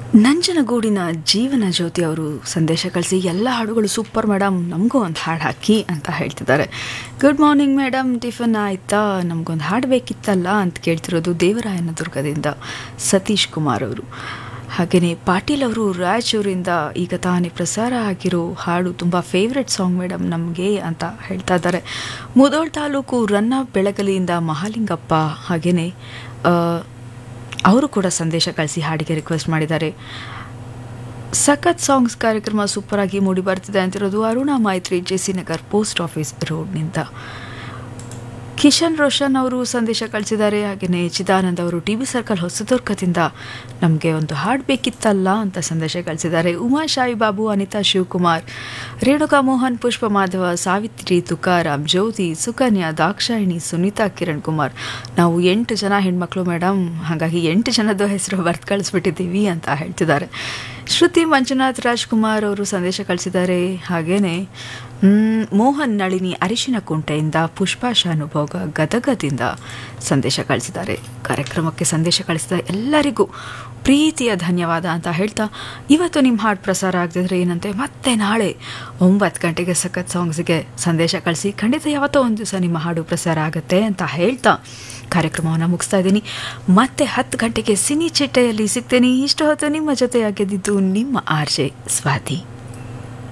ನಂಜನಗೂಡಿನ ಜೀವನ ಜ್ಯೋತಿ ಅವರು ಸಂದೇಶ ಕಳಿಸಿ ಎಲ್ಲ ಹಾಡುಗಳು ಸೂಪರ್ ಮೇಡಮ್ ನಮಗೂ ಒಂದು ಹಾಡು ಹಾಕಿ ಅಂತ ಹೇಳ್ತಿದ್ದಾರೆ ಗುಡ್ ಮಾರ್ನಿಂಗ್ ಮೇಡಮ್ ಟಿಫನ್ ಆಯ್ತಾ ನಮಗೊಂದು ಹಾಡು ಬೇಕಿತ್ತಲ್ಲ ಅಂತ ಕೇಳ್ತಿರೋದು ದೇವರಾಯನ ದುರ್ಗದಿಂದ ಸತೀಶ್ ಕುಮಾರ್ ಅವರು ಹಾಗೆಯೇ ಪಾಟೀಲ್ ಅವರು ರಾಯಚೂರಿಂದ ಈಗ ತಾನೇ ಪ್ರಸಾರ ಆಗಿರೋ ಹಾಡು ತುಂಬ ಫೇವ್ರೆಟ್ ಸಾಂಗ್ ಮೇಡಮ್ ನಮಗೆ ಅಂತ ಹೇಳ್ತಾ ಇದ್ದಾರೆ ಮುದೋಳ್ ತಾಲೂಕು ರನ್ನ ಬೆಳಗಲಿಯಿಂದ ಮಹಾಲಿಂಗಪ್ಪ ಹಾಗೆಯೇ ಅವರು ಕೂಡ ಸಂದೇಶ ಕಳಿಸಿ ಹಾಡಿಗೆ ರಿಕ್ವೆಸ್ಟ್ ಮಾಡಿದ್ದಾರೆ ಸಖತ್ ಸಾಂಗ್ಸ್ ಕಾರ್ಯಕ್ರಮ ಸೂಪರ್ ಆಗಿ ಮೂಡಿ ಬರ್ತಿದೆ ಅಂತಿರೋದು Aruna Maitri J C Nagar post office ರೋಡ್ನಿಂದ ಕಿಶನ್ ರೋಷನ್ ಅವರು ಸಂದೇಶ ಕಳಿಸಿದ್ದಾರೆ ಹಾಗೆಯೇ ಚಿದಾನಂದ್ ಅವರು ಟಿ ವಿ ಸರ್ಕಲ್ ಹೊಸದುರ್ಗದಿಂದ ನಮಗೆ ಒಂದು ಹಾಡು ಬೇಕಿತ್ತಲ್ಲ ಅಂತ ಸಂದೇಶ ಕಳಿಸಿದ್ದಾರೆ ಉಮಾ ಶಾಯಿ ಬಾಬು ಅನಿತಾ ಶಿವಕುಮಾರ್ ರೇಣುಕಾ ಮೋಹನ್ ಪುಷ್ಪ ಮಾಧವ ಸಾವಿತ್ರಿ ತುಕಾರಾಮ್ ಜ್ಯೋತಿ ಸುಕನ್ಯಾ ದಾಕ್ಷಾಯಿಣಿ ಸುನೀತಾ ಕಿರಣ್ ಕುಮಾರ್ ನಾವು ಎಂಟು ಜನ ಹೆಣ್ಮಕ್ಳು ಮೇಡಮ್ ಹಾಗಾಗಿ ಎಂಟು ಜನದ ಹೆಸರು ಬರ್ತ್ ಕಳಿಸ್ಬಿಟ್ಟಿದ್ದೀವಿ ಅಂತ ಹೇಳ್ತಿದ್ದಾರೆ ಶ್ರುತಿ ಮಂಜುನಾಥ್ ರಾಜ್ಕುಮಾರ್ ಅವರು ಸಂದೇಶ ಕಳಿಸಿದ್ದಾರೆ ಹಾಗೇನೆ ಮ್, ಮೋಹನ್ ನಳಿನಿ ಅರಿಶಿನ ಕುಂಟೆಯಿಂದ ಪುಷ್ಪಾ ಶಾನುಭೋಗ ಗದಗದಿಂದ ಸಂದೇಶ ಕಳಿಸಿದ್ದಾರೆ ಕಾರ್ಯಕ್ರಮಕ್ಕೆ ಸಂದೇಶ ಕಳಿಸಿದ ಎಲ್ಲರಿಗೂ ಪ್ರೀತಿಯ ಧನ್ಯವಾದ ಅಂತ ಹೇಳ್ತಾ ಇವತ್ತು ನಿಮ್ಮ ಹಾಡು ಪ್ರಸಾರ ಆಗದಿದ್ರೆ ಏನಂತೆ ಮತ್ತೆ ನಾಳೆ ಒಂಬತ್ತು ಗಂಟೆಗೆ ಸಖತ್ ಸಾಂಗ್ಸ್ಗೆ ಸಂದೇಶ ಕಳಿಸಿ ಖಂಡಿತ ಯಾವತ್ತೋ ಒಂದು ದಿವಸ ನಿಮ್ಮ ಹಾಡು ಪ್ರಸಾರ ಆಗುತ್ತೆ ಅಂತ ಹೇಳ್ತಾ ಕಾರ್ಯಕ್ರಮವನ್ನು ಮುಗಿಸ್ತಾ ಇದ್ದೀನಿ ಮತ್ತೆ ಹತ್ತು ಗಂಟೆಗೆ ಸಿನಿ ಚಿಟ್ಟೆಯಲ್ಲಿ ಸಿಗ್ತೇನೆ ಇಷ್ಟು ಹೊತ್ತು ನಿಮ್ಮ ಜೊತೆಯಾಗಿದ್ದು ನಿಮ್ಮ ಆರ್ ಜೆ ಸ್ವಾತಿ